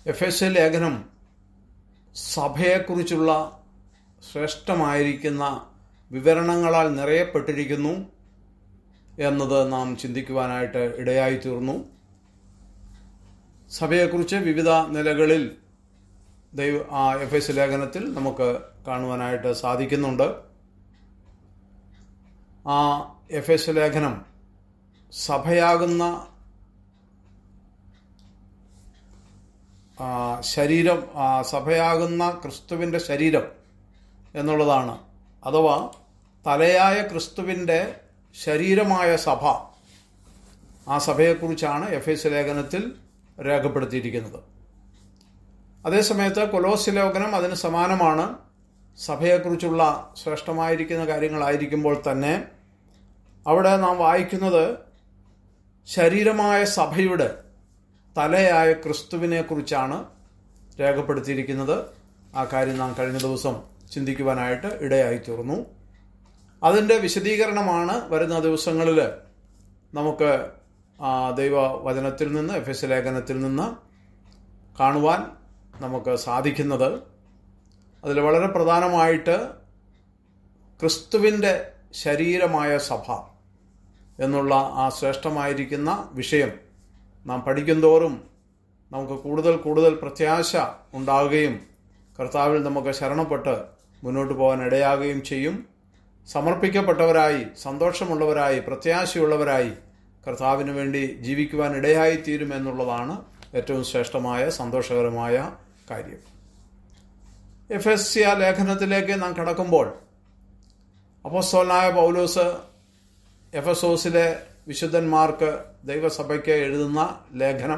F S A ലേഖനം സഭയെക്കുറിച്ചുള്ള ശ്രേഷ്ഠമായിരിക്കുന്ന വിവരണങ്ങളാൽ നിറയപ്പെട്ടിരിക്കുന്നു എന്നത് നാം ചിന്തിക്കുവാനായിട്ട് ഇടയായി തീർന്നു സഭയെക്കുറിച്ച് വിവിധ നിലകളിൽ ദൈവ ആ എഫ് എസ് ലേഖനത്തിൽ നമുക്ക് കാണുവാനായിട്ട് സാധിക്കുന്നുണ്ട് ആ എഫ് എസ് ലേഖനം സഭയാകുന്ന ആ, ശരീരം ആ, സഭയാകുന്ന ക്രിസ്തുവിൻ്റെ ശരീരം എന്നുള്ളതാണ് അഥവാ തലയായ ക്രിസ്തുവിൻ്റെ ശരീരമായ സഭ ആ സഭയെക്കുറിച്ചാണ് എഫ് എസ് ലേഖനത്തിൽ രേഖപ്പെടുത്തിയിരിക്കുന്നത് അതേസമയത്ത് കൊലോസ് ലേഖനം അതിന് സമാനമാണ് സഭയെക്കുറിച്ചുള്ള ശ്രേഷ്ഠമായിരിക്കുന്ന കാര്യങ്ങളായിരിക്കുമ്പോൾ തന്നെ അവിടെ നാം വായിക്കുന്നത് ശരീരമായ സഭയുടെ തലയായ ക്രിസ്തുവിനെ കുറിച്ചാണ് രേഖപ്പെടുത്തിയിരിക്കുന്നത് ആ കാര്യം നാം കഴിഞ്ഞ ദിവസം ചിന്തിക്കുവാനായിട്ട് ഇടയായി തീർന്നു അതിൻ്റെ വിശദീകരണമാണ് വരുന്ന ദിവസങ്ങളിൽ നമുക്ക് ആ, ദൈവവചനത്തിൽ നിന്ന് എഫ് എസ് ലേഖനത്തിൽ നിന്ന് കാണുവാൻ നമുക്ക് സാധിക്കുന്നത് അതിൽ വളരെ പ്രധാനമായിട്ട് ക്രിസ്തുവിൻ്റെ ശരീരമായ സഭ എന്നുള്ള ആ ശ്രേഷ്ഠമായിരിക്കുന്ന വിഷയം നാം പഠിക്കുന്തോറും നമുക്ക് കൂടുതൽ കൂടുതൽ പ്രത്യാശ ഉണ്ടാവുകയും കർത്താവിൽ നമുക്ക് ശരണപ്പെട്ട് മുന്നോട്ട് പോകാൻ ഇടയാകുകയും ചെയ്യും സമർപ്പിക്കപ്പെട്ടവരായി സന്തോഷമുള്ളവരായി പ്രത്യാശയുള്ളവരായി കർത്താവിന് വേണ്ടി ജീവിക്കുവാൻ ഇടയായി തീരുമെന്നുള്ളതാണ് ഏറ്റവും ശ്രേഷ്ഠമായ സന്തോഷകരമായ കാര്യം എഫ് എസ് സി ലേഖനത്തിലേക്ക് നാം കടക്കുമ്പോൾ അപ്പോസ്തലനായ പൗലോസ് എഫസോസിലെ വിശുദ്ധന്മാർക്ക് ദൈവസഭയ്ക്ക് എഴുതുന്ന ലേഖനം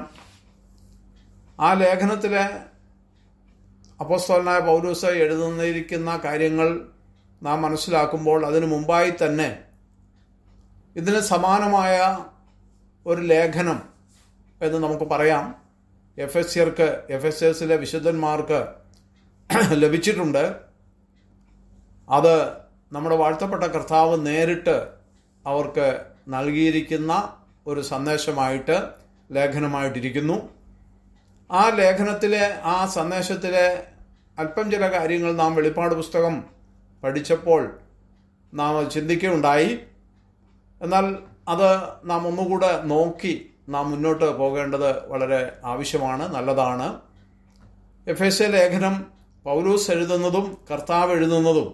ആ ലേഖനത്തിലെ അപ്പോസ്തലനായ പൗലൂസ് എഴുതുന്നിരിക്കുന്ന കാര്യങ്ങൾ നാം മനസ്സിലാക്കുമ്പോൾ അതിനു മുമ്പായി തന്നെ ഇതിന് സമാനമായ ഒരു ലേഖനം എന്ന് നമുക്ക് പറയാം എഫ് എസ് സിയർക്ക് എഫ് എസ് എസിലെ വിശുദ്ധന്മാർക്ക് ലഭിച്ചിട്ടുണ്ട് അത് നമ്മുടെ വാഴ്ത്തപ്പെട്ട കർത്താവ് നേരിട്ട് അവർക്ക് നൽകിയിരിക്കുന്ന ഒരു സന്ദേശമായിട്ട് ലേഖനമായിട്ടിരിക്കുന്നു ആ ലേഖനത്തിലെ ആ സന്ദേശത്തിലെ അല്പം ചില കാര്യങ്ങൾ നാം വെളിപ്പാട് പുസ്തകം പഠിച്ചപ്പോൾ നാം അത് ചിന്തിക്കുകയുണ്ടായി എന്നാൽ അത് നാം ഒന്നുകൂടെ നോക്കി നാം മുന്നോട്ട് പോകേണ്ടത് വളരെ ആവശ്യമാണ് നല്ലതാണ് എഫ് എസ് എ ലേഖനം പൗലൂസ് എഴുതുന്നതും കർത്താവ് എഴുതുന്നതും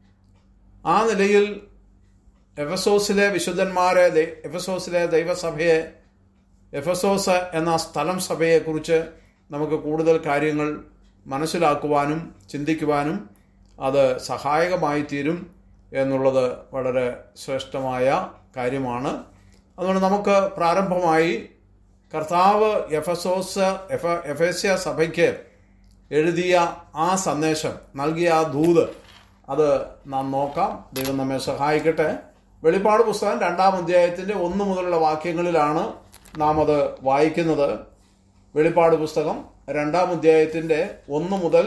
ആ നിലയിൽ എഫസോസിലെ വിശുദ്ധന്മാരെ ദൈ- എഫസോസിലെ ദൈവസഭയെ എഫസോസ് എന്ന സ്ഥലം സഭയെക്കുറിച്ച് നമുക്ക് കൂടുതൽ കാര്യങ്ങൾ മനസ്സിലാക്കുവാനും ചിന്തിക്കുവാനും അത് സഹായകമായി തീരും എന്നുള്ളത് വളരെ ശ്രേഷ്ഠമായ കാര്യമാണ് അതുകൊണ്ട് നമുക്ക് പ്രാരംഭമായി കർത്താവ് എഫസോസ് എഫ എഫേസ്യ സഭയ്ക്ക് എഴുതിയ ആ സന്ദേശം നൽകിയ ആ ദൂത് അത് നാം നോക്കാം ദൈവം നമ്മെ സഹായിക്കട്ടെ വെളിപ്പാട് പുസ്തകം രണ്ടാം അധ്യായത്തിൻ്റെ ഒന്ന് മുതലുള്ള വാക്യങ്ങളിലാണ് നാം അത് വായിക്കുന്നത് വെളിപ്പാട് പുസ്തകം രണ്ടാം അധ്യായത്തിൻ്റെ ഒന്ന് മുതൽ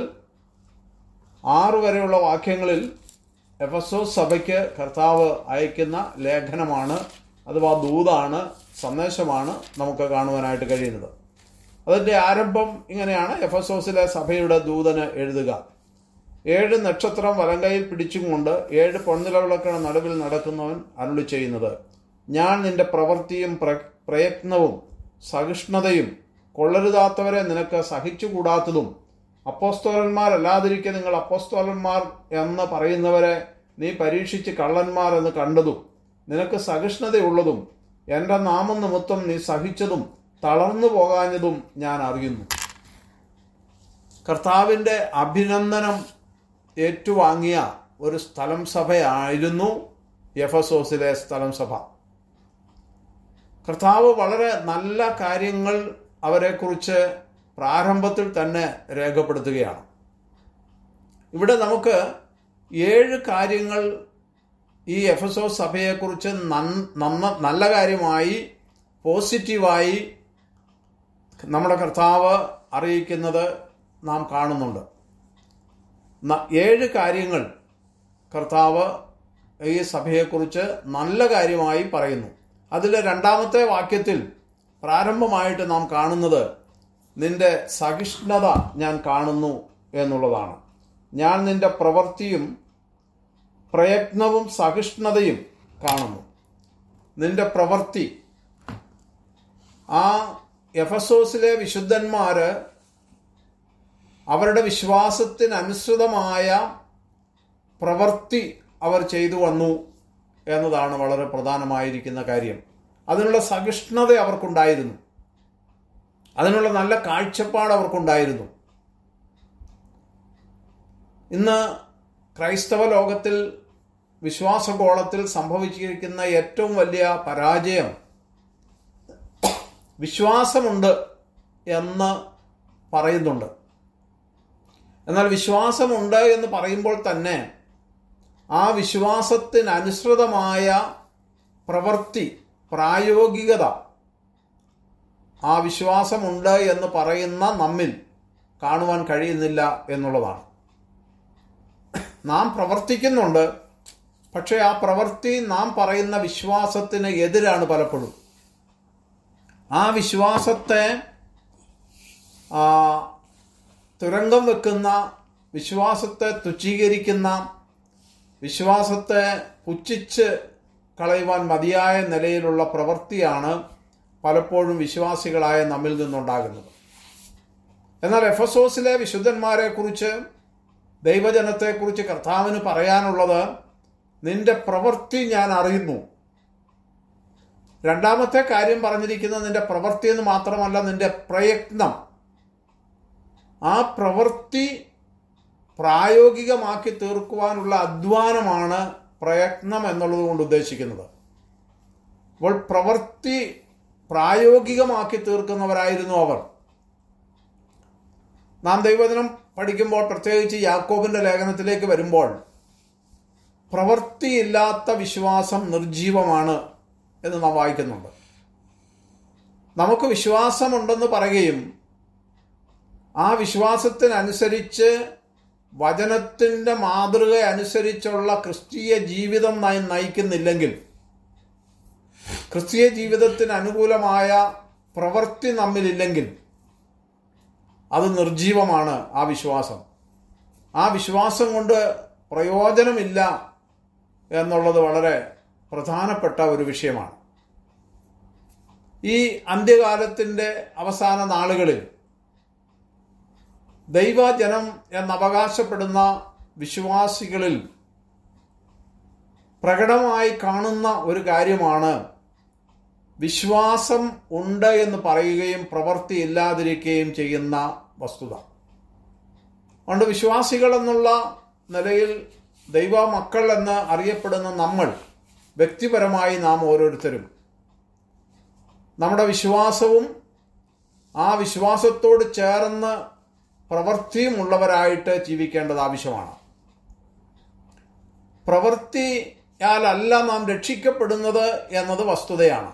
ആറ് വരെയുള്ള വാക്യങ്ങളിൽ എഫസോസ് സഭയ്ക്ക് കർത്താവ് അയക്കുന്ന ലേഖനമാണ് അഥവാ ദൂതാണ് സന്ദേശമാണ് നമുക്ക് കാണുവാനായിട്ട് കഴിയുന്നത് അതിൻ്റെ ആരംഭം ഇങ്ങനെയാണ് എഫസോസിലെ സഭയുടെ ദൂതന് എഴുതുക ഏഴ് നക്ഷത്രം വലങ്കയിൽ പിടിച്ചുകൊണ്ട് ഏഴ് പൊൻനിലവിളക്കണ നടുവിൽ നടക്കുന്നവൻ അരുളി ചെയ്യുന്നത് ഞാൻ നിന്റെ പ്രവൃത്തിയും പ്ര- പ്രയത്നവും സഹിഷ്ണുതയും കൊള്ളരുതാത്തവരെ നിനക്ക് സഹിച്ചുകൂടാത്തതും അപ്പോസ്തോലന്മാരല്ലാതിരിക്കെ നിങ്ങൾ അപ്പോസ്തോലന്മാർ എന്ന് പറയുന്നവരെ നീ പരീക്ഷിച്ച് കള്ളന്മാർ എന്ന് കണ്ടതും നിനക്ക് സഹിഷ്ണുതയുള്ളതും എൻ്റെ നാമം നിമിത്തം നീ സഹിച്ചതും തളർന്നു പോകാഞ്ഞതും ഞാൻ അറിയുന്നു കർത്താവിൻ്റെ അഭിനന്ദനം ഏറ്റുവാങ്ങിയ ഒരു സ്ഥലം സഭയായിരുന്നു എഫസോസിലെ സ്ഥലം സഭ കർത്താവ് വളരെ നല്ല കാര്യങ്ങൾ അവരെക്കുറിച്ച് പ്രാരംഭത്തിൽ തന്നെ രേഖപ്പെടുത്തുകയാണ് ഇവിടെ നമുക്ക് ഏഴ് കാര്യങ്ങൾ ഈ എഫസോ സഭയെക്കുറിച്ച് നൻ- നന്ന നല്ല കാര്യമായി പോസിറ്റീവായി നമ്മുടെ കർത്താവ് അറിയിക്കുന്നത് നാം കാണുന്നുണ്ട് ന- ഏഴ് കാര്യങ്ങൾ കർത്താവ് ഈ സഭയെക്കുറിച്ച് നല്ല കാര്യമായി പറയുന്നു അതിലെ രണ്ടാമത്തെ വാക്യത്തിൽ പ്രാരംഭമായിട്ട് നാം കാണുന്നത് നിന്റെ സഹിഷ്ണുത ഞാൻ കാണുന്നു എന്നുള്ളതാണ് ഞാൻ നിന്റെ പ്രവൃത്തിയും പ്രയത്നവും സഹിഷ്ണുതയും കാണുന്നു നിന്റെ പ്രവൃത്തി ആ എഫസോസിലെ വിശുദ്ധന്മാര് അവരുടെ വിശ്വാസത്തിനനുസൃതമായ പ്രവൃത്തി അവർ ചെയ്തു വന്നു എന്നതാണ് വളരെ പ്രധാനമായിരിക്കുന്ന കാര്യം അതിനുള്ള സഹിഷ്ണുത അവർക്കുണ്ടായിരുന്നു അതിനുള്ള നല്ല കാഴ്ചപ്പാട് അവർക്കുണ്ടായിരുന്നു ഇന്ന് ക്രൈസ്തവ ലോകത്തിൽ വിശ്വാസഗോളത്തിൽ സംഭവിച്ചിരിക്കുന്ന ഏറ്റവും വലിയ പരാജയം വിശ്വാസമുണ്ട് എന്ന് പറയുന്നുണ്ട് എന്നാൽ വിശ്വാസമുണ്ട് എന്ന് പറയുമ്പോൾ തന്നെ ആ വിശ്വാസത്തിനനുസൃതമായ പ്രവൃത്തി പ്രായോഗികത ആ വിശ്വാസമുണ്ട് എന്ന് പറയുന്ന നമ്മിൽ കാണുവാൻ കഴിയുന്നില്ല എന്നുള്ളതാണ് നാം പ്രവർത്തിക്കുന്നുണ്ട് പക്ഷേ ആ പ്രവൃത്തി നാം പറയുന്ന വിശ്വാസത്തിന് എതിരാണ് പലപ്പോഴും ആ വിശ്വാസത്തെ ആ, തുരങ്കം വെക്കുന്ന വിശ്വാസത്തെ തുച്ഛീകരിക്കുന്ന വിശ്വാസത്തെ പുച്ഛിച്ച് കളയുവാൻ മതിയായ നിലയിലുള്ള പ്രവൃത്തിയാണ് പലപ്പോഴും വിശ്വാസികളായ നമ്മിൽ നിന്നുണ്ടാകുന്നത് എന്നാൽ എഫസോസിലെ വിശുദ്ധന്മാരെ കുറിച്ച് ദൈവജനത്തെക്കുറിച്ച് കർത്താവിന് പറയാനുള്ളത് നിന്റെ പ്രവൃത്തി ഞാൻ അറിയുന്നു രണ്ടാമത്തെ കാര്യം പറഞ്ഞിരിക്കുന്നത് നിന്റെ പ്രവൃത്തി എന്ന് മാത്രമല്ല നിന്റെ പ്രയത്നം ആ പ്രവൃത്തി പ്രായോഗികമാക്കി തീർക്കുവാനുള്ള അധ്വാനമാണ് പ്രയത്നം എന്നുള്ളത് കൊണ്ട് ഉദ്ദേശിക്കുന്നത് അപ്പോൾ പ്രവൃത്തി പ്രായോഗികമാക്കി തീർക്കുന്നവരായിരുന്നു അവർ നാം ദൈവദിനം പഠിക്കുമ്പോൾ പ്രത്യേകിച്ച് യാക്കോബിന്റെ ലേഖനത്തിലേക്ക് വരുമ്പോൾ പ്രവൃത്തിയില്ലാത്ത വിശ്വാസം നിർജീവമാണ് എന്ന് നാം വായിക്കുന്നുണ്ട് നമുക്ക് വിശ്വാസമുണ്ടെന്ന് പറയുകയും ആ വിശ്വാസത്തിനനുസരിച്ച് വചനത്തിൻ്റെ മാതൃക അനുസരിച്ചുള്ള ക്രിസ്തീയ ജീവിതം നാം നയിക്കുന്നില്ലെങ്കിൽ ക്രിസ്തീയ ജീവിതത്തിന് അനുകൂലമായ പ്രവൃത്തി നമ്മിലില്ലെങ്കിൽ അത് നിർജീവമാണ് ആ വിശ്വാസം ആ വിശ്വാസം കൊണ്ട് പ്രയോജനമില്ല എന്നുള്ളത് വളരെ പ്രധാനപ്പെട്ട ഒരു വിഷയമാണ് ഈ അന്ത്യകാലത്തിൻ്റെ അവസാന നാളുകളിൽ ദൈവജനം എന്നവകാശപ്പെടുന്ന വിശ്വാസികളിൽ പ്രകടമായി കാണുന്ന ഒരു കാര്യമാണ് വിശ്വാസം ഉണ്ട് എന്ന് പറയുകയും പ്രവൃത്തി ഇല്ലാതിരിക്കുകയും ചെയ്യുന്ന വസ്തുത അതുകൊണ്ട് വിശ്വാസികൾ എന്നുള്ള നിലയിൽ ദൈവ മക്കൾ എന്ന് അറിയപ്പെടുന്ന നമ്മൾ വ്യക്തിപരമായി നാം ഓരോരുത്തരും നമ്മുടെ വിശ്വാസവും ആ വിശ്വാസത്തോട് ചേർന്ന് പ്രവൃത്തിയുമുള്ളവരായിട്ട് ജീവിക്കേണ്ടത് ആവശ്യമാണ് പ്രവൃത്തിയാലല്ല നാം രക്ഷിക്കപ്പെടുന്നത് എന്നത് വസ്തുതയാണ്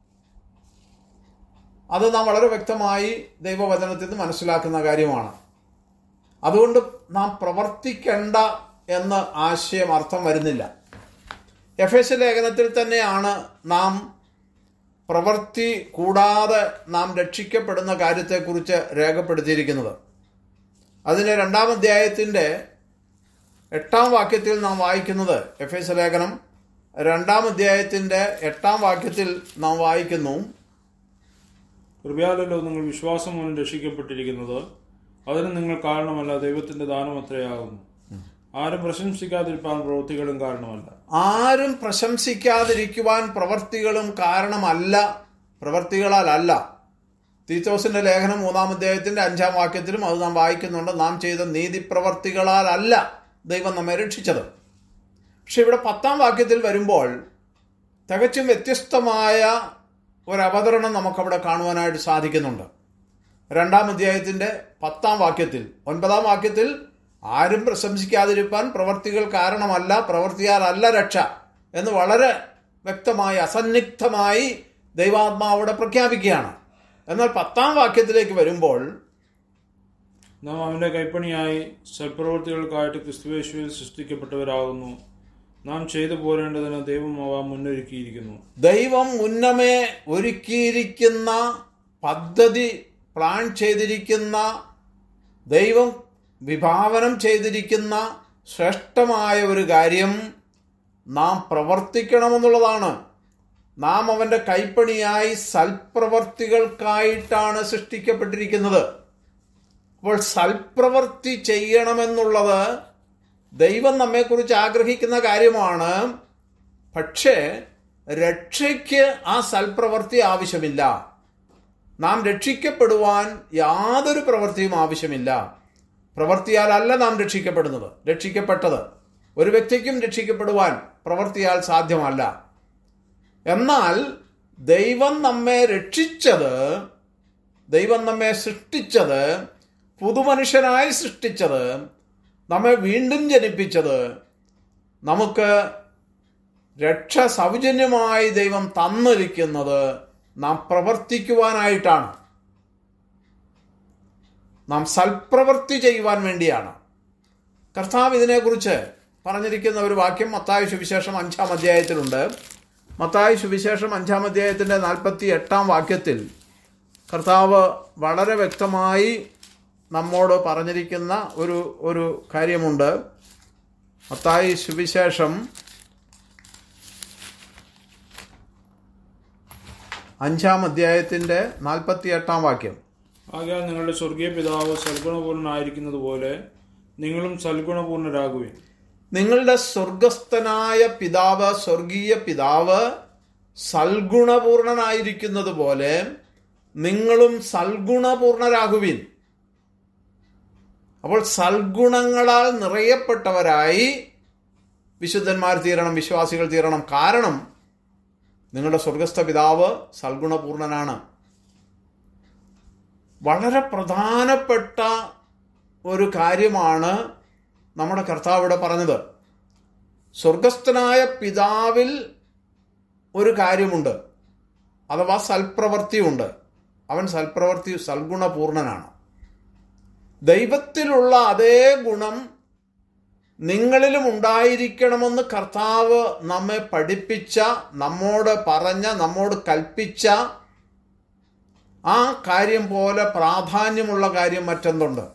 അത് നാം വളരെ വ്യക്തമായി ദൈവവചനത്തിൽ നിന്ന് മനസ്സിലാക്കുന്ന കാര്യമാണ് അതുകൊണ്ട് നാം പ്രവർത്തിക്കേണ്ട എന്ന ആശയം അർത്ഥം വരുന്നില്ല എഫ് എസ് ലേഖനത്തിൽ തന്നെയാണ് നാം പ്രവൃത്തി കൂടാതെ നാം രക്ഷിക്കപ്പെടുന്ന കാര്യത്തെക്കുറിച്ച് രേഖപ്പെടുത്തിയിരിക്കുന്നത് അതിൻ്റെ രണ്ടാം അധ്യായത്തിൻ്റെ എട്ടാം വാക്യത്തിൽ നാം വായിക്കുന്നത് എഫ് എസ് ലേഖനം രണ്ടാം അധ്യായത്തിൻ്റെ എട്ടാം വാക്യത്തിൽ നാം വായിക്കുന്നു കൃപയാലല്ലോ നിങ്ങൾ വിശ്വാസം മൂലം രക്ഷിക്കപ്പെട്ടിരിക്കുന്നത് അതിന് നിങ്ങൾ കാരണമല്ല ദൈവത്തിന്റെ ദാനം അത്രയാകുന്നു ആരും പ്രശംസിക്കാതിരിക്കാൻ പ്രവൃത്തികളും കാരണമല്ല ആരും പ്രശംസിക്കാതിരിക്കുവാൻ പ്രവർത്തികളും കാരണമല്ല പ്രവർത്തികളാലല്ല തീത്തോസിന്റെ ലേഖനം മൂന്നാം അധ്യായത്തിന്റെ അഞ്ചാം വാക്യത്തിലും അത് നാം വായിക്കുന്നുണ്ട് നാം ചെയ്ത നീതിപ്രവർത്തികളാലല്ല ദൈവം നമ്മെ രക്ഷിച്ചത് പക്ഷെ ഇവിടെ പത്താം വാക്യത്തിൽ വരുമ്പോൾ തികച്ചും വ്യത്യസ്തമായ ഒരവതരണം നമുക്കവിടെ കാണുവാനായിട്ട് സാധിക്കുന്നുണ്ട് രണ്ടാം അധ്യായത്തിന്റെ പത്താം വാക്യത്തിൽ ഒൻപതാം വാക്യത്തിൽ ആരും പ്രശംസിക്കാതിരിപ്പാൻ പ്രവർത്തികൾ കാരണമല്ല പ്രവർത്തിയാലല്ല രക്ഷ എന്ന് വളരെ വ്യക്തമായി അസന്നിഗ്ധമായി ദൈവാത്മാവിടെ പ്രഖ്യാപിക്കുകയാണ് എന്നാൽ പത്താം വാക്യത്തിലേക്ക് വരുമ്പോൾ നാം അവന്റെ കൈപ്പണിയായി സൽപ്രവൃത്തികൾക്കായിട്ട് ക്രിസ്തുവേശുവിൽ സൃഷ്ടിക്കപ്പെട്ടവരാകുന്നു നാം ചെയ്തു പോരേണ്ടതിന് ദൈവം അവ മുന്നൊരുക്കിയിരിക്കുന്നു ദൈവം മുന്നമേ ഒരുക്കിയിരിക്കുന്ന പദ്ധതി പ്ലാൻ ചെയ്തിരിക്കുന്ന ദൈവം വിഭാവനം ചെയ്തിരിക്കുന്ന ശ്രേഷ്ഠമായ ഒരു കാര്യം നാം പ്രവർത്തിക്കണമെന്നുള്ളതാണ് നാം അവൻ്റെ കൈപ്പണിയായി സൽപ്രവർത്തികൾക്കായിട്ടാണ് സൃഷ്ടിക്കപ്പെട്ടിരിക്കുന്നത് അപ്പോൾ സൽപ്രവർത്തി ചെയ്യണമെന്നുള്ളത് ദൈവം നമ്മെക്കുറിച്ച് ആഗ്രഹിക്കുന്ന കാര്യമാണ് പക്ഷേ രക്ഷയ്ക്ക് ആ സൽപ്രവൃത്തി ആവശ്യമില്ല നാം രക്ഷിക്കപ്പെടുവാൻ യാതൊരു പ്രവൃത്തിയും ആവശ്യമില്ല പ്രവൃത്തിയാലല്ല നാം രക്ഷിക്കപ്പെടുന്നത് രക്ഷിക്കപ്പെട്ടത് ഒരു വ്യക്തിക്കും രക്ഷിക്കപ്പെടുവാൻ പ്രവൃത്തിയാൽ സാധ്യമല്ല എന്നാൽ ദൈവം നമ്മെ രക്ഷിച്ചത് ദൈവം നമ്മെ സൃഷ്ടിച്ചത് പുതുമനുഷ്യനായി സൃഷ്ടിച്ചത് നമ്മെ വീണ്ടും ജനിപ്പിച്ചത് നമുക്ക് രക്ഷ സൗജന്യമായി ദൈവം തന്നിരിക്കുന്നത് നാം പ്രവർത്തിക്കുവാനായിട്ടാണ് നാം സൽപ്രവൃത്തി ചെയ്യുവാൻ വേണ്ടിയാണ് കർത്താവ് ഇതിനെക്കുറിച്ച് പറഞ്ഞിരിക്കുന്ന ഒരു വാക്യം മത്തായ സുവിശേഷം അഞ്ചാം അധ്യായത്തിലുണ്ട് മത്തായ സുവിശേഷം അഞ്ചാം അധ്യായത്തിൻ്റെ നാൽപ്പത്തി എട്ടാം വാക്യത്തിൽ കർത്താവ് വളരെ വ്യക്തമായി നമ്മോട് പറഞ്ഞിരിക്കുന്ന ഒരു ഒരു കാര്യമുണ്ട് മത്തായി സുവിശേഷം അഞ്ചാം അധ്യായത്തിൻ്റെ നാൽപ്പത്തി എട്ടാം വാക്യം ആകയാൽ നിങ്ങളുടെ സ്വർഗീയ പിതാവ് സൽഗുണപൂർണ്ണനായിരിക്കുന്നത് പോലെ നിങ്ങളും സൽഗുണപൂർണ്ണരാകുവിൻ നിങ്ങളുടെ സ്വർഗസ്ഥനായ പിതാവ് സ്വർഗീയ പിതാവ് സൽഗുണപൂർണനായിരിക്കുന്നത് പോലെ നിങ്ങളും സൽഗുണപൂർണരാകുവിൻ അപ്പോൾ സൽഗുണങ്ങളാൽ നിറയപ്പെട്ടവരായി വിശുദ്ധന്മാർ തീരണം വിശ്വാസികൾ തീരണം കാരണം നിങ്ങളുടെ സ്വർഗസ്ഥ പിതാവ് സൽഗുണപൂർണനാണ് വളരെ പ്രധാനപ്പെട്ട ഒരു കാര്യമാണ് നമ്മുടെ കർത്താവ് ഇവിടെ പറഞ്ഞത് സ്വർഗസ്ഥനായ പിതാവിൽ ഒരു കാര്യമുണ്ട് അഥവാ സൽപ്രവൃത്തിയുണ്ട് അവൻ സൽപ്രവൃത്തി സൽഗുണപൂർണനാണ് ദൈവത്തിലുള്ള അതേ ഗുണം നിങ്ങളിലും ഉണ്ടായിരിക്കണമെന്ന് കർത്താവ് നമ്മെ പഠിപ്പിച്ച നമ്മോട് പറഞ്ഞ നമ്മോട് കൽപ്പിച്ച ആ കാര്യം പോലെ പ്രാധാന്യമുള്ള കാര്യം മറ്റെന്തുണ്ട്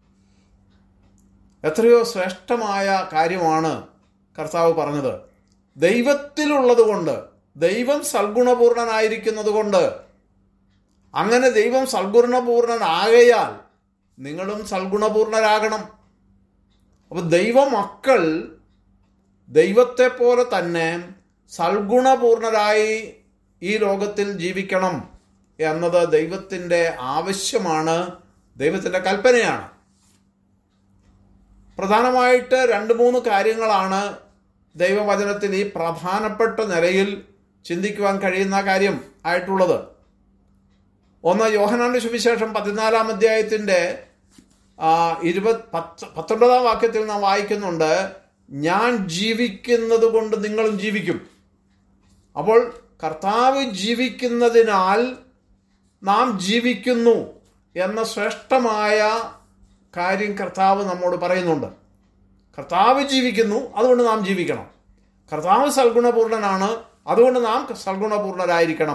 എത്രയോ ശ്രേഷ്ഠമായ കാര്യമാണ് കർത്താവ് പറഞ്ഞത് ദൈവത്തിലുള്ളത് കൊണ്ട് ദൈവം സൽഗുണപൂർണനായിരിക്കുന്നത് കൊണ്ട് അങ്ങനെ ദൈവം സൽഗുണപൂർണനാകയാൽ നിങ്ങളും സൽഗുണപൂർണരാകണം അപ്പോൾ ദൈവമക്കൾ ദൈവത്തെ പോലെ തന്നെ സൽഗുണപൂർണരായി ഈ ലോകത്തിൽ ജീവിക്കണം എന്നത് ദൈവത്തിൻ്റെ ആവശ്യമാണ് ദൈവത്തിൻ്റെ കൽപ്പനയാണ് പ്രധാനമായിട്ട് രണ്ട് മൂന്ന് കാര്യങ്ങളാണ് ദൈവവചനത്തിൽ ഈ പ്രധാനപ്പെട്ട നിലയിൽ ചിന്തിക്കുവാൻ കഴിയുന്ന കാര്യം ആയിട്ടുള്ളത് ഒന്ന് യോഹനാന്റെ സുവിശേഷം പതിനാലാം അധ്യായത്തിൻ്റെ ഇരുപത് പത്ത് പത്തൊൻപതാം വാക്യത്തിൽ നാം വായിക്കുന്നുണ്ട് ഞാൻ ജീവിക്കുന്നത് കൊണ്ട് നിങ്ങളും ജീവിക്കും അപ്പോൾ കർത്താവ് ജീവിക്കുന്നതിനാൽ നാം ജീവിക്കുന്നു എന്ന ശ്രേഷ്ഠമായ കാര്യം കർത്താവ് നമ്മോട് പറയുന്നുണ്ട് കർത്താവ് ജീവിക്കുന്നു അതുകൊണ്ട് നാം ജീവിക്കണം കർത്താവ് സൽഗുണപൂർണനാണ് അതുകൊണ്ട് നാം സൽഗുണപൂർണരായിരിക്കണം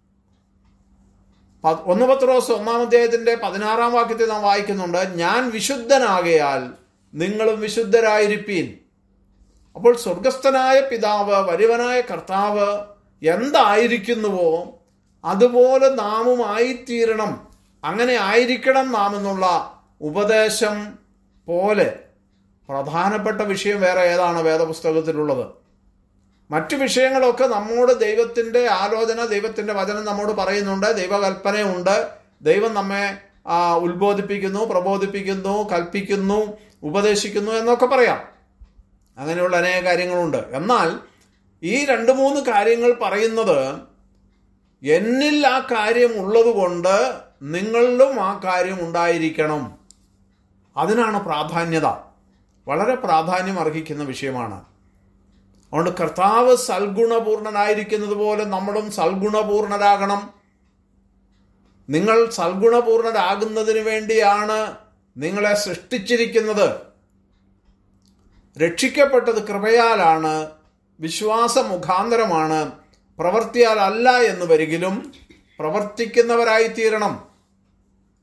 പ- ഒന്ന് പത്രോസ് ഒന്നാം അധ്യായത്തിന്റെ പതിനാറാം വാക്യത്തിൽ നാം വായിക്കുന്നുണ്ട് ഞാൻ വിശുദ്ധനാകയാൽ നിങ്ങളും വിശുദ്ധരായിരിപ്പീൻ അപ്പോൾ സ്വർഗസ്ഥനായ പിതാവ് വരുവനായ കർത്താവ് എന്തായിരിക്കുന്നുവോ അതുപോലെ നാമും ആയിത്തീരണം അങ്ങനെ ആയിരിക്കണം നാം എന്നുള്ള ഉപദേശം പോലെ പ്രധാനപ്പെട്ട വിഷയം വേറെ ഏതാണ് വേദപുസ്തകത്തിലുള്ളത് മറ്റു വിഷയങ്ങളൊക്കെ നമ്മോട് ദൈവത്തിൻ്റെ ആലോചന ദൈവത്തിൻ്റെ വചനം നമ്മോട് പറയുന്നുണ്ട് ദൈവകൽപ്പനയുണ്ട് ദൈവം നമ്മെ ആ, ഉത്ബോധിപ്പിക്കുന്നു പ്രബോധിപ്പിക്കുന്നു കൽപ്പിക്കുന്നു ഉപദേശിക്കുന്നു എന്നൊക്കെ പറയാം അങ്ങനെയുള്ള അനേക കാര്യങ്ങളുണ്ട് എന്നാൽ ഈ രണ്ട് മൂന്ന് കാര്യങ്ങൾ പറയുന്നത് എന്നിൽ ആ കാര്യം ഉള്ളതുകൊണ്ട് നിങ്ങളിലും ആ കാര്യം ഉണ്ടായിരിക്കണം അതിനാണ് പ്രാധാന്യത വളരെ പ്രാധാന്യം അർഹിക്കുന്ന വിഷയമാണ് അതുകൊണ്ട് കർത്താവ് സൽഗുണപൂർണനായിരിക്കുന്നത് പോലെ നമ്മളും സൽഗുണപൂർണരാകണം നിങ്ങൾ സൽഗുണപൂർണരാകുന്നതിന് വേണ്ടിയാണ് നിങ്ങളെ സൃഷ്ടിച്ചിരിക്കുന്നത് രക്ഷിക്കപ്പെട്ടത് കൃപയാലാണ് വിശ്വാസ മുഖാന്തരമാണ് പ്രവർത്തിയാൽ അല്ല എന്ന് വരികിലും പ്രവർത്തിക്കുന്നവരായി തീരണം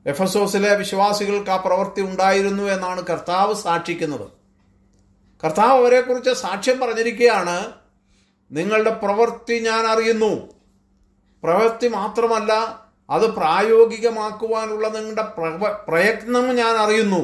എഫസോസിലെ വിശ്വാസികൾക്ക് ആ പ്രവൃത്തി ഉണ്ടായിരുന്നു എന്നാണ് കർത്താവ് സാക്ഷിക്കുന്നത് കർത്താവ് അവരെക്കുറിച്ച് സാക്ഷ്യം പറഞ്ഞിരിക്കുകയാണ് നിങ്ങളുടെ പ്രവൃത്തി ഞാൻ അറിയുന്നു പ്രവൃത്തി മാത്രമല്ല അത് പ്രായോഗികമാക്കുവാനുള്ള നിങ്ങളുടെ പ്രവ- പ്രയത്നം ഞാൻ അറിയുന്നു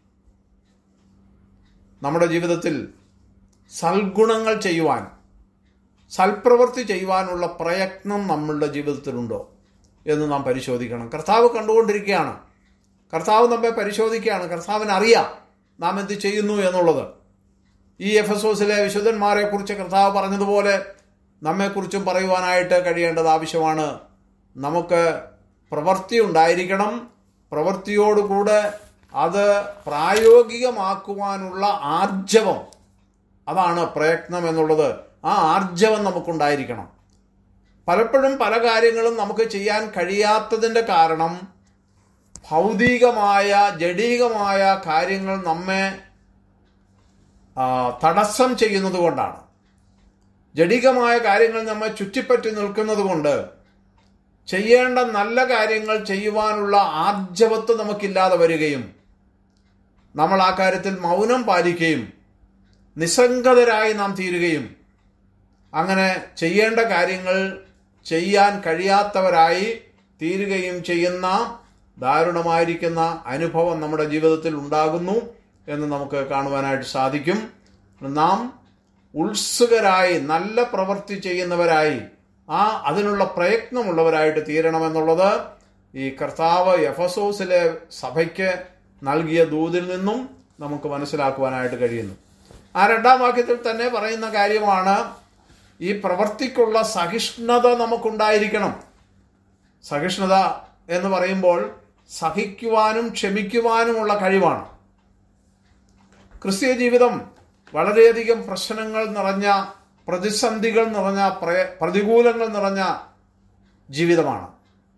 നമ്മുടെ ജീവിതത്തിൽ സൽഗുണങ്ങൾ ചെയ്യുവാൻ സൽപ്രവൃത്തി ചെയ്യുവാനുള്ള പ്രയത്നം നമ്മളുടെ ജീവിതത്തിലുണ്ടോ എന്ന് നാം പരിശോധിക്കണം കർത്താവ് കണ്ടുകൊണ്ടിരിക്കുകയാണ് കർത്താവ് നമ്മെ പരിശോധിക്കുകയാണ് കർത്താവിന് അറിയാം നാം എന്ത് ചെയ്യുന്നു എന്നുള്ളത് ഈ എഫ് എസ് ഓസിലെ വിശുദ്ധന്മാരെ കുറിച്ച് കർത്താവ് പറഞ്ഞതുപോലെ നമ്മെക്കുറിച്ചും പറയുവാനായിട്ട് കഴിയേണ്ടത് ആവശ്യമാണ് നമുക്ക് പ്രവൃത്തി ഉണ്ടായിരിക്കണം പ്രവൃത്തിയോടുകൂടെ അത് പ്രായോഗികമാക്കുവാനുള്ള ആർജവം അതാണ് പ്രയത്നം എന്നുള്ളത് ആ ആർജവം നമുക്കുണ്ടായിരിക്കണം പലപ്പോഴും പല കാര്യങ്ങളും നമുക്ക് ചെയ്യാൻ കഴിയാത്തതിൻ്റെ കാരണം ഭൗതികമായ ജഡീകമായ കാര്യങ്ങൾ നമ്മെ ആ, തടസ്സം ചെയ്യുന്നത് കൊണ്ടാണ് ജഡികമായ കാര്യങ്ങൾ നമ്മെ ചുറ്റിപ്പറ്റി നിൽക്കുന്നത് കൊണ്ട് ചെയ്യേണ്ട നല്ല കാര്യങ്ങൾ ചെയ്യുവാനുള്ള ആർജവത്വം നമുക്കില്ലാതെ വരികയും നമ്മൾ ആ കാര്യത്തിൽ മൗനം പാലിക്കുകയും നിസ്സംഗതരായി നാം തീരുകയും അങ്ങനെ ചെയ്യേണ്ട കാര്യങ്ങൾ ചെയ്യാൻ കഴിയാത്തവരായി തീരുകയും ചെയ്യുന്ന ദാരുണമായിരിക്കുന്ന അനുഭവം നമ്മുടെ ജീവിതത്തിൽ ഉണ്ടാകുന്നു എന്ന് നമുക്ക് കാണുവാനായിട്ട് സാധിക്കും നാം ഉത്സുകരായി നല്ല പ്രവൃത്തി ചെയ്യുന്നവരായി ആ അതിനുള്ള പ്രയത്നമുള്ളവരായിട്ട് തീരണമെന്നുള്ളത് ഈ കർത്താവ് എഫസോസിലെ സഭയ്ക്ക് നൽകിയ ദൂതിൽ നിന്നും നമുക്ക് മനസ്സിലാക്കുവാനായിട്ട് കഴിയുന്നു ആ രണ്ടാം വാക്യത്തിൽ തന്നെ പറയുന്ന കാര്യമാണ് ഈ പ്രവൃത്തിക്കുള്ള സഹിഷ്ണുത നമുക്കുണ്ടായിരിക്കണം സഹിഷ്ണുത എന്ന് പറയുമ്പോൾ സഹിക്കുവാനും ക്ഷമിക്കുവാനുമുള്ള കഴിവാണ് ക്രിസ്തീയ ജീവിതം വളരെയധികം പ്രശ്നങ്ങൾ നിറഞ്ഞ പ്രതിസന്ധികൾ നിറഞ്ഞ പ്രയ- പ്രതികൂലങ്ങൾ നിറഞ്ഞ ജീവിതമാണ്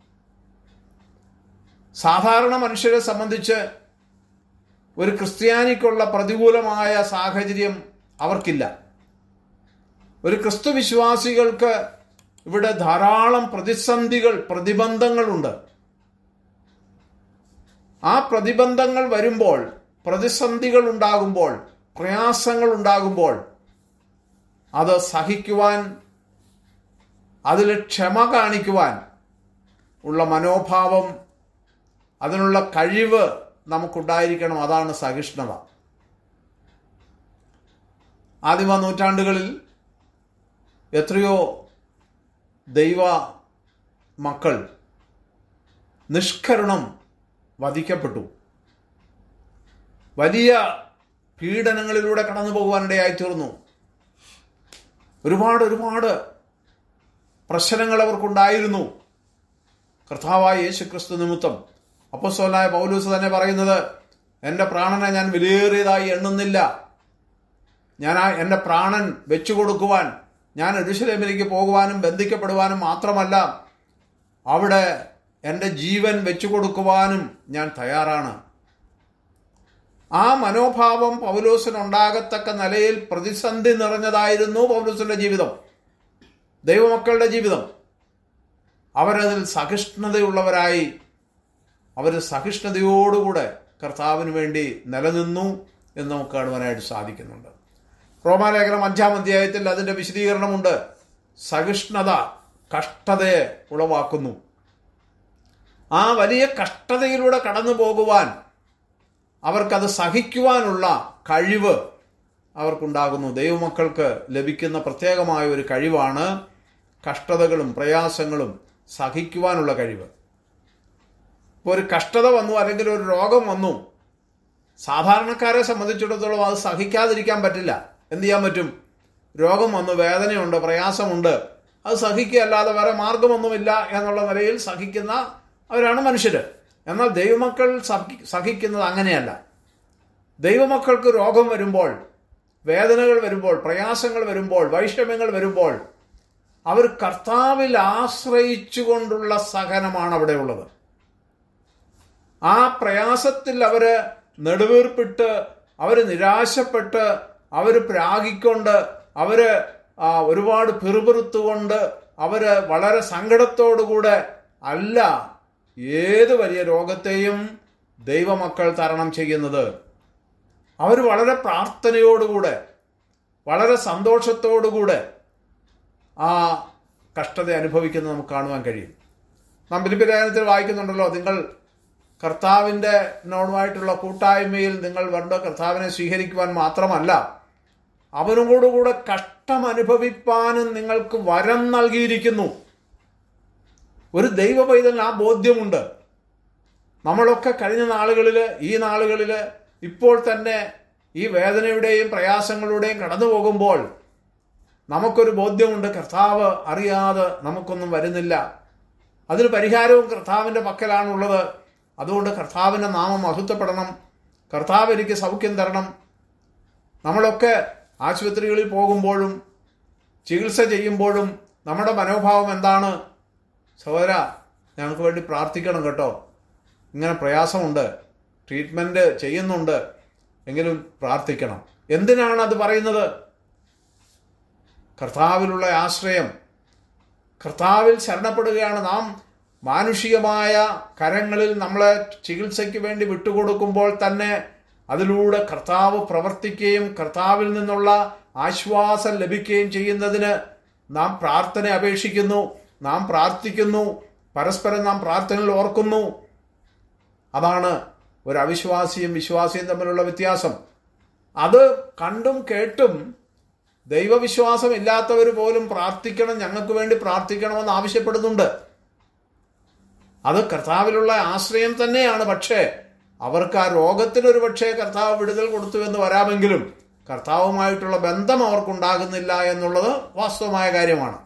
സാധാരണ മനുഷ്യരെ സംബന്ധിച്ച് ഒരു ക്രിസ്ത്യാനിക്കുള്ള പ്രതികൂലമായ സാഹചര്യം അവർക്കില്ല ഒരു ക്രിസ്തു വിശ്വാസികൾക്ക് ഇവിടെ ധാരാളം പ്രതിസന്ധികൾ പ്രതിബന്ധങ്ങളുണ്ട് ആ പ്രതിബന്ധങ്ങൾ വരുമ്പോൾ പ്രതിസന്ധികൾ ഉണ്ടാകുമ്പോൾ പ്രയാസങ്ങൾ ഉണ്ടാകുമ്പോൾ അത് സഹിക്കുവാൻ അതിൽ ക്ഷമ കാണിക്കുവാൻ ഉള്ള മനോഭാവം അതിനുള്ള കഴിവ് നമുക്കുണ്ടായിരിക്കണം അതാണ് സഹിഷ്ണുത ആദിമ നൂറ്റാണ്ടുകളിൽ എത്രയോ ദൈവ മക്കൾ നിഷ്കരണം വധിക്കപ്പെട്ടു വലിയ പീഡനങ്ങളിലൂടെ കടന്നു പോകുവാനിടയായി തീർന്നു ഒരുപാട് ഒരുപാട് പ്രശ്നങ്ങൾ അവർക്കുണ്ടായിരുന്നു കർത്താവായ യേശു ക്രിസ്തു നിമിത്തം അപ്പസ്വലായ പൗലൂസ് തന്നെ പറയുന്നത് എൻ്റെ പ്രാണനെ ഞാൻ വിലയേറിയതായി എണ്ണുന്നില്ല ഞാൻ ആ എൻ്റെ പ്രാണൻ വെച്ചു കൊടുക്കുവാൻ ഞാൻ എരുശലേമിലേക്ക് പോകുവാനും ബന്ധിക്കപ്പെടുവാനും മാത്രമല്ല അവിടെ എൻ്റെ ജീവൻ വെച്ചു കൊടുക്കുവാനും ഞാൻ തയ്യാറാണ് ആ മനോഭാവം പൗലോസിനുണ്ടാകത്തക്ക നിലയിൽ പ്രതിസന്ധി നിറഞ്ഞതായിരുന്നു പൗലോസിന്റെ ജീവിതം ദൈവമക്കളുടെ ജീവിതം അവരതിൽ സഹിഷ്ണുതയുള്ളവരായി അവർ സഹിഷ്ണുതയോടുകൂടെ കർത്താവിന് വേണ്ടി നിലനിന്നു എന്ന് നമുക്ക് കാണുവാനായിട്ട് സാധിക്കുന്നുണ്ട് റോമാലേഖനം അഞ്ചാം അധ്യായത്തിൽ അതിൻ്റെ വിശദീകരണമുണ്ട് സഹിഷ്ണുത കഷ്ടതയെ ഉളവാക്കുന്നു ആ വലിയ കഷ്ടതയിലൂടെ കടന്നു പോകുവാൻ അവർക്കത് സഹിക്കുവാനുള്ള കഴിവ് അവർക്കുണ്ടാകുന്നു ദൈവമക്കൾക്ക് ലഭിക്കുന്ന പ്രത്യേകമായ ഒരു കഴിവാണ് കഷ്ടതകളും പ്രയാസങ്ങളും സഹിക്കുവാനുള്ള കഴിവ് ഇപ്പോൾ ഒരു കഷ്ടത വന്നു അല്ലെങ്കിൽ ഒരു രോഗം വന്നു സാധാരണക്കാരെ സംബന്ധിച്ചിടത്തോളം അത് സഹിക്കാതിരിക്കാൻ പറ്റില്ല എന്ത് ചെയ്യാൻ പറ്റും രോഗം വന്നു വേദനയുണ്ട് പ്രയാസമുണ്ട് അത് സഹിക്കുക അല്ലാതെ വേറെ മാർഗമൊന്നുമില്ല എന്നുള്ള നിലയിൽ സഹിക്കുന്ന അവരാണ് മനുഷ്യർ എന്നാൽ ദൈവമക്കൾ സഹി- സഹിക്കുന്നത് അങ്ങനെയല്ല ദൈവമക്കൾക്ക് രോഗം വരുമ്പോൾ വേദനകൾ വരുമ്പോൾ പ്രയാസങ്ങൾ വരുമ്പോൾ വൈഷമ്യങ്ങൾ വരുമ്പോൾ അവർ കർത്താവിൽ ആശ്രയിച്ചുകൊണ്ടുള്ള സഹനമാണ് അവിടെ ഉള്ളത് ആ പ്രയാസത്തിൽ അവര് നെടുവീർപ്പിട്ട് അവര് നിരാശപ്പെട്ട് അവര് പ്രാഗിക്കൊണ്ട് അവര് ആ, ഒരുപാട് പിറുപിറുത്തുകൊണ്ട് അവര് വളരെ സങ്കടത്തോടുകൂടെ അല്ല ഏത് വലിയ രോഗത്തെയും ദൈവമക്കൾ തരണം ചെയ്യുന്നത് അവർ വളരെ പ്രാർത്ഥനയോടുകൂടെ വളരെ സന്തോഷത്തോടുകൂടെ ആ കഷ്ടത അനുഭവിക്കുന്നത് നമുക്ക് കാണുവാൻ കഴിയും നാം ഫിലിപ്പിലേഖനത്തിൽ വായിക്കുന്നുണ്ടല്ലോ നിങ്ങൾ കർത്താവിൻ്റെ നോടുമായിട്ടുള്ള കൂട്ടായ്മയിൽ നിങ്ങൾ വരേണ്ട കർത്താവിനെ സ്വീകരിക്കുവാൻ മാത്രമല്ല അവനോടുകൂടെ കഷ്ടം അനുഭവിപ്പാനും നിങ്ങൾക്ക് വരം നൽകിയിരിക്കുന്നു ഒരു ദൈവ പൈതലിന് ആ ബോധ്യമുണ്ട് നമ്മളൊക്കെ കഴിഞ്ഞ നാളുകളിൽ ഈ നാളുകളിൽ ഇപ്പോൾ തന്നെ ഈ വേദനയുടെയും പ്രയാസങ്ങളുടെയും കടന്നു പോകുമ്പോൾ നമുക്കൊരു ബോധ്യമുണ്ട് കർത്താവ് അറിയാതെ നമുക്കൊന്നും വരുന്നില്ല അതിന് പരിഹാരവും കർത്താവിൻ്റെ പക്കലാണുള്ളത് അതുകൊണ്ട് കർത്താവിൻ്റെ നാമം മഹത്വപ്പെടണം കർത്താവ് എനിക്ക് സൗഖ്യം തരണം നമ്മളൊക്കെ ആശുപത്രികളിൽ പോകുമ്പോഴും ചികിത്സ ചെയ്യുമ്പോഴും നമ്മുടെ മനോഭാവം എന്താണ് സഹോദര ഞങ്ങൾക്ക് വേണ്ടി പ്രാർത്ഥിക്കണം കേട്ടോ ഇങ്ങനെ പ്രയാസമുണ്ട് ട്രീറ്റ്മെൻറ്റ് ചെയ്യുന്നുണ്ട് എങ്കിലും പ്രാർത്ഥിക്കണം എന്തിനാണ് അത് പറയുന്നത് കർത്താവിലുള്ള ആശ്രയം കർത്താവിൽ ശരണപ്പെടുകയാണ് നാം മാനുഷികമായ കരങ്ങളിൽ നമ്മളെ ചികിത്സയ്ക്ക് വേണ്ടി വിട്ടുകൊടുക്കുമ്പോൾ തന്നെ അതിലൂടെ കർത്താവ് പ്രവർത്തിക്കുകയും കർത്താവിൽ നിന്നുള്ള ആശ്വാസം ലഭിക്കുകയും ചെയ്യുന്നതിന് നാം പ്രാർത്ഥന അപേക്ഷിക്കുന്നു നാം പ്രാർത്ഥിക്കുന്നു പരസ്പരം നാം പ്രാർത്ഥനയിൽ ഓർക്കുന്നു അതാണ് ഒരു അവിശ്വാസിയും വിശ്വാസിയും തമ്മിലുള്ള വ്യത്യാസം അത് കണ്ടും കേട്ടും ദൈവവിശ്വാസം ഇല്ലാത്തവർ പോലും പ്രാർത്ഥിക്കണം ഞങ്ങൾക്ക് വേണ്ടി പ്രാർത്ഥിക്കണമെന്ന് ആവശ്യപ്പെടുന്നുണ്ട് അത് കർത്താവിലുള്ള ആശ്രയം തന്നെയാണ് പക്ഷേ അവർക്ക് ആ രോഗത്തിനൊരു പക്ഷേ കർത്താവ് വിടുതൽ കൊടുത്തു എന്ന് വരാമെങ്കിലും കർത്താവുമായിട്ടുള്ള ബന്ധം അവർക്കുണ്ടാകുന്നില്ല എന്നുള്ളത് വാസ്തവമായ കാര്യമാണ്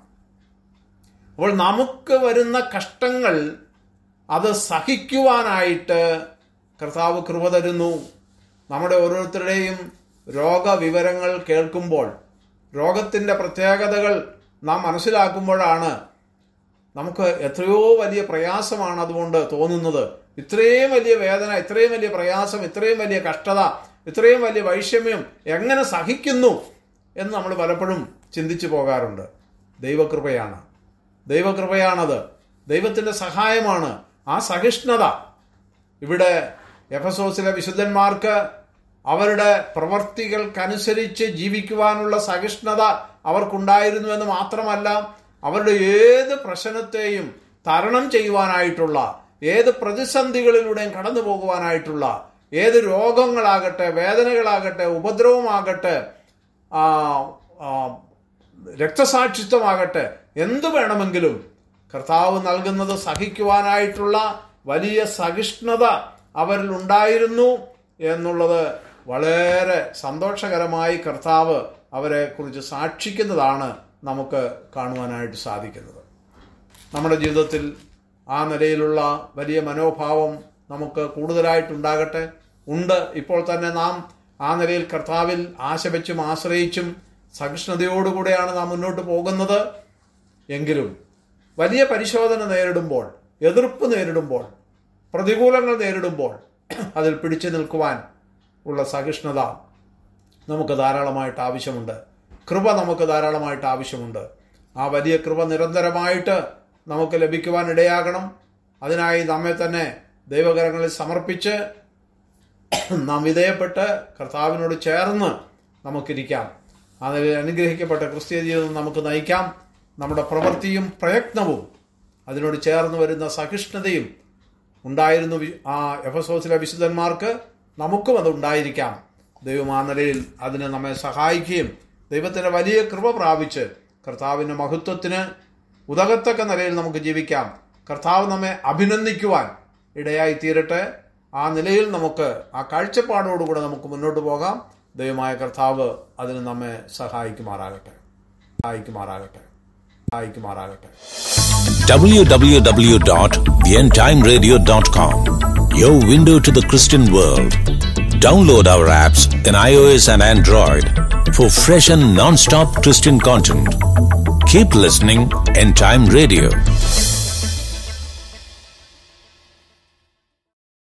അപ്പോൾ നമുക്ക് വരുന്ന കഷ്ടങ്ങൾ അത് സഹിക്കുവാനായിട്ട് കർത്താവ് കൃപ തരുന്നു നമ്മുടെ ഓരോരുത്തരുടെയും രോഗവിവരങ്ങൾ കേൾക്കുമ്പോൾ രോഗത്തിൻ്റെ പ്രത്യേകതകൾ നാം മനസ്സിലാക്കുമ്പോഴാണ് നമുക്ക് എത്രയോ വലിയ പ്രയാസമാണ് അതുകൊണ്ട് തോന്നുന്നത് ഇത്രയും വലിയ വേദന ഇത്രയും വലിയ പ്രയാസം ഇത്രയും വലിയ കഷ്ടത ഇത്രയും വലിയ വൈഷമ്യം എങ്ങനെ സഹിക്കുന്നു എന്ന് നമ്മൾ പലപ്പോഴും ചിന്തിച്ചു പോകാറുണ്ട് ദൈവകൃപയാണ് ദൈവകൃപയാണത് ദൈവത്തിൻ്റെ സഹായമാണ് ആ സഹിഷ്ണുത ഇവിടെ എഫസോസിലെ വിശുദ്ധന്മാർക്ക് അവരുടെ പ്രവർത്തികൾക്കനുസരിച്ച് ജീവിക്കുവാനുള്ള സഹിഷ്ണുത അവർക്കുണ്ടായിരുന്നു എന്ന് മാത്രമല്ല അവരുടെ ഏത് പ്രശ്നത്തെയും തരണം ചെയ്യുവാനായിട്ടുള്ള ഏത് പ്രതിസന്ധികളിലൂടെയും കടന്നു പോകുവാനായിട്ടുള്ള ഏത് രോഗങ്ങളാകട്ടെ വേദനകളാകട്ടെ ഉപദ്രവമാകട്ടെ ആ, ആ, രക്തസാക്ഷിത്വമാകട്ടെ എന്തു വേണമെങ്കിലും കർത്താവ് നൽകുന്നത് സഹിക്കുവാനായിട്ടുള്ള വലിയ സഹിഷ്ണുത അവരിൽ ഉണ്ടായിരുന്നു എന്നുള്ളത് വളരെ സന്തോഷകരമായി കർത്താവ് അവരെ കുറിച്ച് സാക്ഷിക്കുന്നതാണ് നമുക്ക് കാണുവാനായിട്ട് സാധിക്കുന്നത് നമ്മുടെ ജീവിതത്തിൽ ആ നിലയിലുള്ള വലിയ മനോഭാവം നമുക്ക് കൂടുതലായിട്ടുണ്ടാകട്ടെ ഉണ്ട് ഇപ്പോൾ തന്നെ നാം ആ നിലയിൽ കർത്താവിൽ ആശ വെച്ചും ആശ്രയിച്ചും സഹിഷ്ണുതയോടുകൂടെയാണ് നാം മുന്നോട്ട് പോകുന്നത് എങ്കിലും വലിയ പരിശോധന നേരിടുമ്പോൾ എതിർപ്പ് നേരിടുമ്പോൾ പ്രതികൂലങ്ങൾ നേരിടുമ്പോൾ അതിൽ പിടിച്ചു നിൽക്കുവാൻ ഉള്ള സഹിഷ്ണുത നമുക്ക് ധാരാളമായിട്ട് ആവശ്യമുണ്ട് കൃപ നമുക്ക് ധാരാളമായിട്ട് ആവശ്യമുണ്ട് ആ വലിയ കൃപ നിരന്തരമായിട്ട് നമുക്ക് ലഭിക്കുവാൻ ഇടയാകണം അതിനായി നമ്മെ തന്നെ ദൈവകരങ്ങളിൽ സമർപ്പിച്ച് നാം വിധേയപ്പെട്ട് കർത്താവിനോട് ചേർന്ന് നമുക്കിരിക്കാം അതിൽ അനുഗ്രഹിക്കപ്പെട്ട ക്രിസ്തീയ ജീവിതം നമുക്ക് നയിക്കാം നമ്മുടെ പ്രവൃത്തിയും പ്രയത്നവും അതിനോട് ചേർന്ന് വരുന്ന സഹിഷ്ണുതയും ഉണ്ടായിരുന്നു വി- ആ എഫസോസിലെ വിശുദ്ധന്മാർക്ക് നമുക്കും അത് ഉണ്ടായിരിക്കാം ദൈവം ആ നിലയിൽ അതിന് നമ്മെ സഹായിക്കുകയും ദൈവത്തിൻ്റെ വലിയ കൃപ പ്രാപിച്ച് കർത്താവിൻ്റെ മഹത്വത്തിന് ഉതകത്തക്ക നിലയിൽ നമുക്ക് ജീവിക്കാം കർത്താവ് നമ്മെ അഭിനന്ദിക്കുവാൻ ഇടയായി തീരട്ടെ ആ നിലയിൽ നമുക്ക് ആ കാഴ്ചപ്പാടോടുകൂടെ നമുക്ക് മുന്നോട്ട് പോകാം ദൈവമായ കർത്താവ് അതിന് നമ്മെ സഹായിക്കുമാറാകട്ടെ സഹായിക്കുമാറാകട്ടെ സഹായിക്കുമാറാകട്ടെ www.theendtimeradio.com Your window to the Christian world. Download our apps in iOS and Android for fresh and non-stop Christian content. Keep listening End Time Radio.